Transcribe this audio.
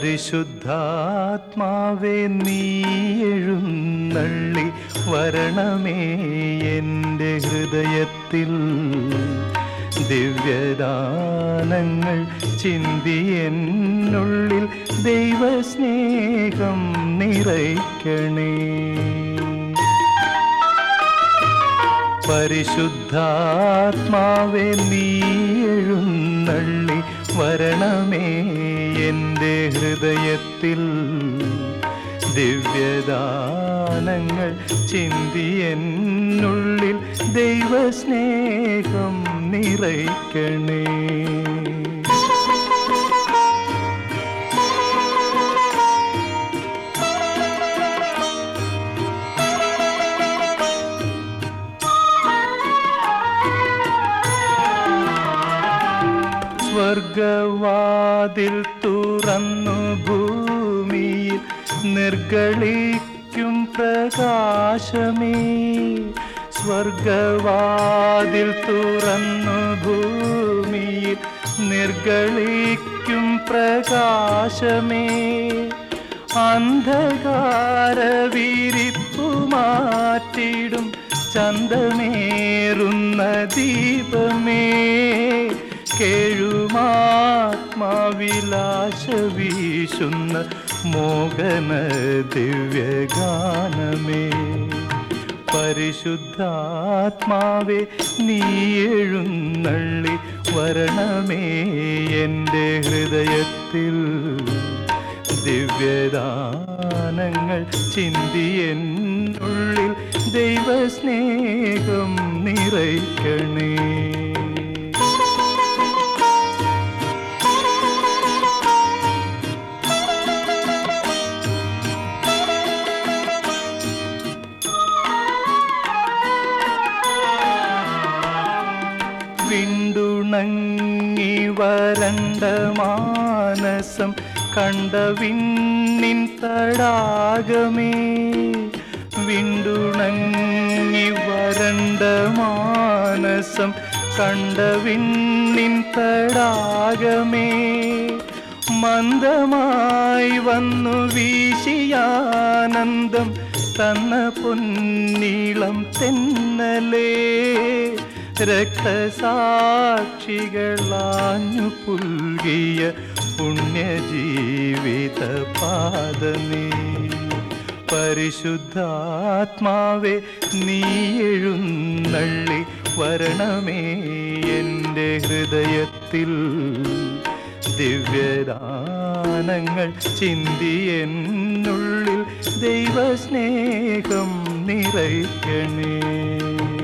പരിശുദ്ധാത്മാവേ നീ എഴുന്നള്ളി വരണമേ എൻ്റെ ഹൃദയത്തിൽ ദിവ്യദാനങ്ങൾ ചിന്തി എന്നുള്ളിൽ ദൈവസ്നേഹം നിറയ്ക്കണേ പരിശുദ്ധാത്മാവേ നീ എഴുന്നള്ളി വരണമേ എൻ്റെ ഹൃദയത്തിൽ ദിവ്യദാനങ്ങൾ ചിന്തി എന്നുള്ളിൽ ദൈവസ്നേഹം നിറയ്ക്കണേ സ്വർഗവാതിൽ തുറന്നു ഭൂമിയിൽ നിർഗളിക്കും പ്രകാശമേ സ്വർഗവാതിൽ തുറന്നു ഭൂമിയിൽ നിർഗളിക്കും പ്രകാശമേ അന്ധകാര വിരിപ്പു മാറ്റിടും ചന്തമേറുന്ന ദീപമേ കേഴുമാത്മാവിലാശ വീശുന്ന മോഹന ദിവ്യഗാനമേ പരിശുദ്ധാത്മാവേ നീ എഴുന്നള്ളി വരണമേ എൻ്റെ ഹൃദയത്തിൽ ദിവ്യദാനങ്ങൾ ചിന്തി എന്നുള്ളിൽ ദൈവസ്നേഹം നിറയ്ക്കണേ വിണ്ടുണങ്ങി വരണ്ട മാനസം കണ്ട വിണ്ണിൻ തടാകമേ വിണ്ടുണങ്ങി വരണ്ട മാനസം കണ്ട വിണ്ണിൻ തടാകമേ മന്ദമായി വന്നു വീശിയാനന്ദം തന്ന പൊന്നീളം തെന്നലേ രക്തസാക്ഷികളാഞ്ഞു പുൽകിയ പുണ്യജീവിത പാദമേ പരിശുദ്ധാത്മാവേ നീ എഴുന്നള്ളി വരണമേ എൻ്റെ ഹൃദയത്തിൽ ദിവ്യദാനങ്ങൾ ചിന്തി എന്നുള്ളിൽ ദൈവസ്നേഹം നിറയ്ക്കണേ